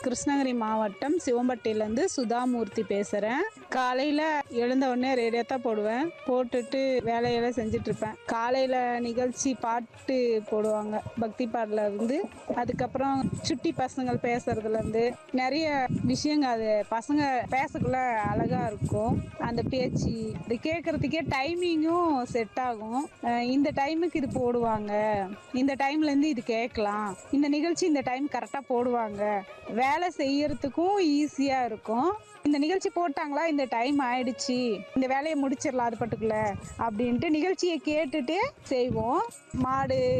கிருஷ்ணகிரி மாவட்டம் சிவம்பட்டியிலேருந்து சுதாமூர்த்தி பேசுகிறேன் காலையில் எழுந்த உடனே ரேடியோ தான் போடுவேன் போட்டுட்டு வேலையெல்லாம் செஞ்சுட்டு இருப்பேன் காலையில் நிகழ்ச்சி பாட்டு போடுவாங்க பக்தி பாடல இருந்து அதுக்கப்புறம் சுட்டி பசங்கள் பேசுறதுலேருந்து நிறைய விஷயங்க அது பசங்க பேசக்குள்ள அழகாக இருக்கும் அந்த பேச்சு இது கேட்குறதுக்கே டைமிங்கும் செட் ஆகும் அஹ் இந்த டைமுக்கு இது போடுவாங்க இந்த டைம்லேருந்து இது கேட்கலாம் இந்த நிகழ்ச்சி இந்த டைம் கரெக்டாக போடுவாங்க வேலை செய்யறதுக்கும் ஈஸியாக இருக்கும் இந்த நிகழ்ச்சி போட்டாங்களா இந்த டைம் ஆயிடுச்சு இந்த வேலையை முடிச்சிடலாம் அது பட்டுக்குள்ள அப்படின்ட்டு நிகழ்ச்சியை கேட்டுட்டு செய்வோம் மாடு